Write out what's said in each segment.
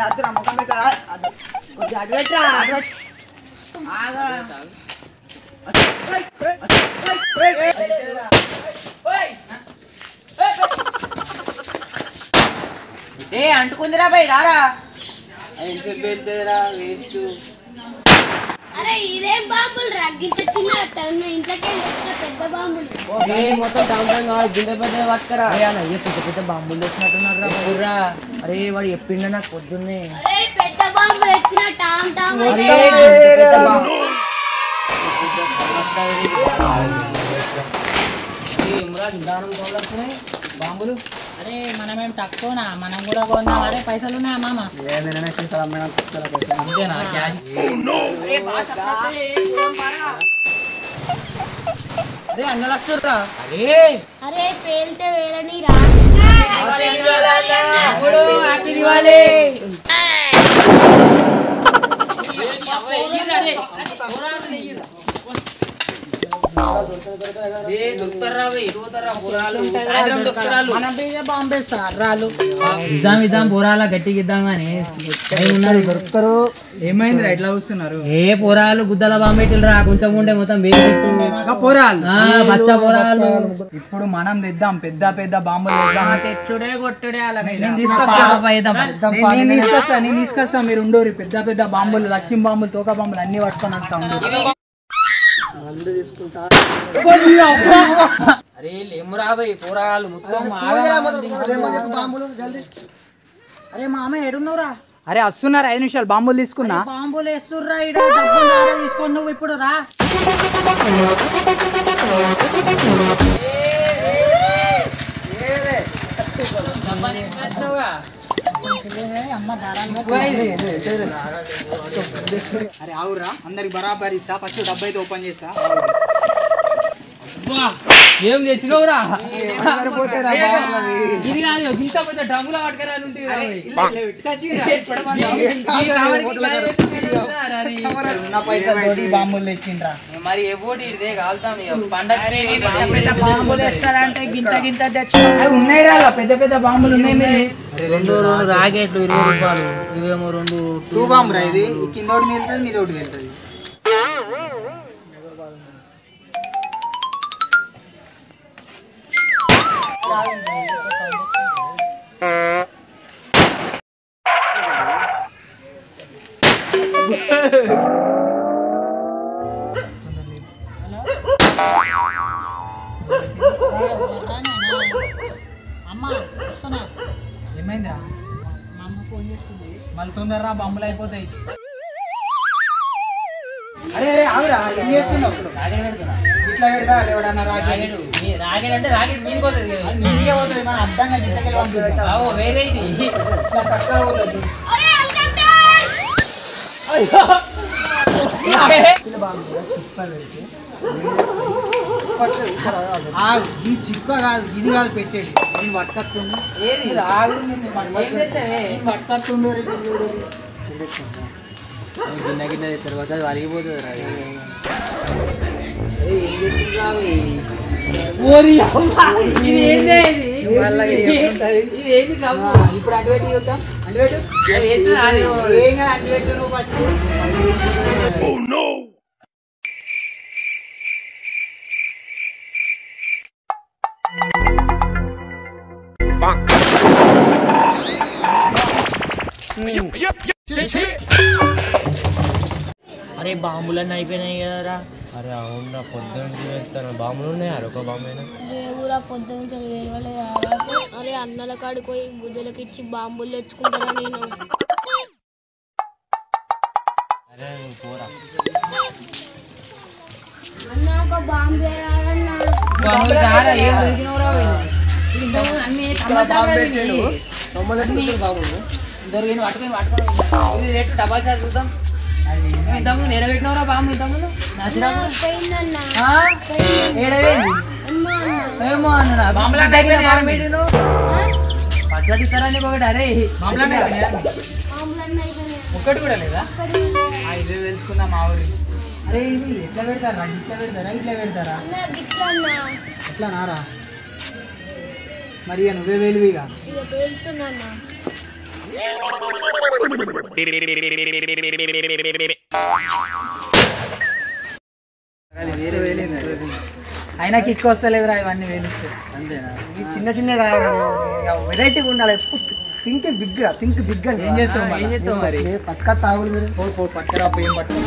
అద్దురా ముఖం మీద అద్దు. కొంచెం అటు పెట్టరా అటు పెట్టు. ఆగా. ఏయ్, ఏయ్, ఏయ్, ఏయ్. ఏయ్. ఏ అంటుకుందిరా బయ్ రారా ఎంతసేపు వెళ్తేరా వేస్ట్ అరే ఇదేం బాంబులు రా గింత చిన్న టన్ను ఇంట్లోకి వెళ్ళి పెద్ద బాంబులు మొత్తం టౌన్ టౌన్ కావాలి గింత పెద్ద పట్టుకరా అయ్యే పెద్ద పెద్ద బాంబులు వచ్చినట్టున్నారు ఊర్రా అరే వాడు చెప్పిండ నాకు పొద్దున్నే అరే పెద్ద బాంబు వచ్చిన టామ్ టామ్ అరే, అయితే గింత పెద్ద బాంబు. ఏ, ఇమ్రాన్, దానం తోలొస్తున్నాయి బాంబులు అరే మనమేం తక్కువనా మనం కూడా కొందాం అరే పైసలు ఉన్నాయా మామ అంతేనా క్యాష్ అరే అన్నలు వస్తుర్రా అరే అరే పేలితే వేలని రా ఇప్పుడు హ్యాపీ దివాళీ ఏ దొరుకుతారా ఇరుగుతారా పురాలు సాయంత్రం దొరుకుతారు మనం పోయి బాంబే సార్ రాళ్ళు ఇద్దాం ఇద్దాం పోరాల గట్టిగా ఇద్దాం కానీ ఉన్నారు దొరుకుతారు ఏమైందిరా ఇట్లా చూస్తున్నారు ఏ పోరాలు గుద్దల బాంబెట్టిల్రా కొంచెం ఉండే మొత్తం వేగుతూ పోరాలు బచ్చ పోరాలు ఇప్పుడు మనం తెద్దాం పెద్ద పెద్ద బాంబులు తెద్దాం తెచ్చుడే కొట్టుడే అలా నేను తీసుకొస్తా పైదాం. నేను- నేను తీసుకొస్తా నేను తీసుకొస్తా మీరు ఉండోరు పెద్ద పెద్ద బాంబులు లక్ష్మీ బాంబులు తోక బాంబులు అన్ని పట్టుకొని వస్తా ఉండరు అరే లేమురా బై పోరాలు మొత్తం అరే మామ ఏడున్నావురా అరే వస్తున్నారు ఐదు నిమిషాలు బాంబులు తీసుకున్నా బాంబులు వేస్తుర్రా ఇడ డబ్బులు నారా తీసుకొని నువ్వు ఇప్పుడు రా అరే అవురా అందరికి బరాబర్ ఇస్తా ఫస్ట్ డబ్బు అయితే ఓపెన్ చేస్తా ఏం తెచ్చినవురా ఇది కాదు ఇంత పెద్ద డ్రమ్ముల పట్టుకరాని ఉన్న పైసలు తోటి బాంబులు తెచ్చిండ్రా మరి ఏ పోటీ ఇదే కాలుతాం ఇక పండగ బాంబులు వేస్తారంటే గింత గింత తెచ్చు అవి ఉన్నాయి రా పెద్ద పెద్ద బాంబులు ఉన్నాయి మీది. రెండు రెండు రాకెట్లు ఇరవై రూపాయలు ఇవేమో రెండు టూ బాంబు రా ఇది ఈ కింద ఒకటి వెళ్తుంది మీద ఒకటి వెళ్తుంది అమ్మ వస్తున్నా ఏమైందిరా మా అమ్మ ఫోన్ చేస్తుంది మళ్ళీ తొందరరా బాంబులు అయిపోతాయి అరే అరే ఆగురా ఏం చేస్తున్నావు ఇట్లా పెడతా ఎవడన్నా రాకెట్ రాకెట్ రాకెట్ అంటే రాకెట్ మీదకి పోతుంది కదా. అది మీదికే పోతుంది మన అర్థంగా గిట్టకెళ్ళి పంపిద్దాం ఆవో, వేరేంటి ఇట్లా చక్కగా పోతుంది అరే హెలికాప్టర్ ఆగు ఈ చిప్ప కాదు ఇది కాదు పెట్టేది నేను పట్టుకొస్తుండు ఏది ఆగు నేను ఏం తెస్తావే పట్టుకొస్తుండు గిన్నె గిన్నె తర్వాత అది వలిగిపోతుంది రా ఏం చేస్తున్నావు ఓరి అమ్మా, ఇది ఏంది ఇది? ఇది ఏంది కమ్ము ఇప్పుడు అటు పెట్టి చూద్దాం అటు పెట్టు అది ఎత్తుదా అది? ఏం కాదు అటు పెట్టు నువ్వు ఫస్ట్ అరే బాంబులన్నీ అయిపోయినాయి కదరా అరే అవునరా పొద్దున్న వెళ్తాను బాంబులు ఉన్నాయి ఒక బాంబు అయినా దేవురా పొద్దున నుంచి వేయలేదు అరే అన్నల కాడికి పోయి గుద్దలకి ఇచ్చి బాంబులు తెచ్చుకుంటారా నేను అరే నువ్వు పోరా అన్న ఒక బాంబు వేయాలన్నా బాంబులు రారా ఏం దొరికినవరా ఇది ఇంతకుముందు అన్ని సమాచారాలు ఇవి. అన్ని దొరికిన పట్టుకొని పట్టుకొని ఇది రేటు డబల్ షాట్ చూద్దాం ఇంతకుముందు ఎడబెట్టినవరా బాంబు ఇంతకుముందు నచ్చినప్పుడు పోయిందన్న ఆ? ఏడవేంది అమ్మ అన్న ఏమో అన్న బాంబులు పెట్టిను పచ్చడి ఇస్తారా నీకు ఒకటి అరే బాంబులన్నీ బాంబులన్నీ అయిపోయినాయి ఒక్కటి కూడా లేదా ఒక్కటి ఉంది. ఆ, ఇదే తెలుసుకుందాం మా ఊరి అరే ఇది ఎట్లా పెడతారా ఇట్లా పెడతారా ఇట్లా పెడతారా అన్న గిట్ల అన్న ఎట్లా నారా మరి ఇక నువ్వే వేలువిగా ఇక పేలుతున్నా అన్న వేరే వేలింది. అయినా కిక్ వస్తలేదురా ఇవన్నీ వేలిస్తే ఈ చిన్న చిన్న వెరైటీగా ఉండాలి ఎప్పుడు థింక్ బిగ్ రా థింక్ బిగ్ అని ఏం చేస్తావు ఏం మళ్ళా? చేస్తావు మరి ఏ పక్కా తాగులు మీరు పో పో పట్టుకురా పోయి ఏం పట్టుకో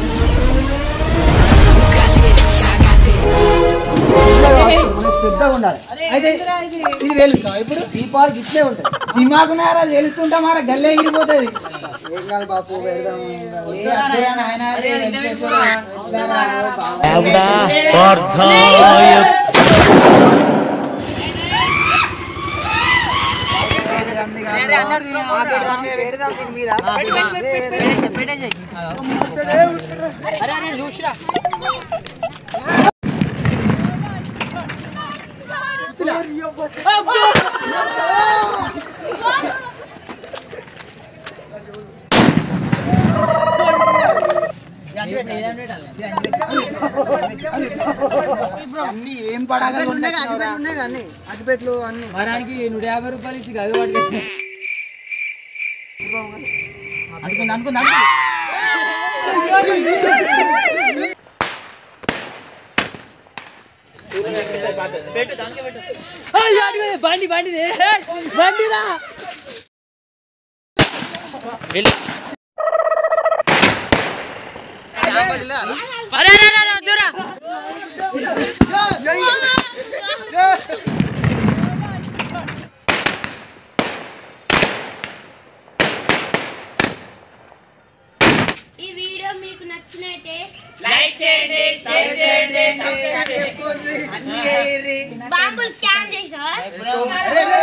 మనకి పెద్దగా ఉండాలి అయితే ఇది తెలుసా ఇప్పుడు దీపాలు ఇట్లే ఉంటాయి దిమాకున్నారా తెలుస్తుంటా మారా గల్లే ఎగిరిపోతుంది ఏం కాదు బాపు పెడదాం అదే నిన్న పెట్టుకోరా. పెడదాం దీని మీద అన్ని ఏం పడగలు ఉన్నాయి కదా, అగ్గిపెట్లు ఉన్నాయి కదా అన్ని అగ్గిపెట్లు అన్ని వారానికి నూట యాభై రూపాయలు ఇచ్చి గవి పట్టుకేసి అనుకుంది అనుకుంది అనుకుంది బండి బండి బండిరా ఈ వీడియో మీకు నచ్చినైతే బాంబులు స్కాన్ చేసినా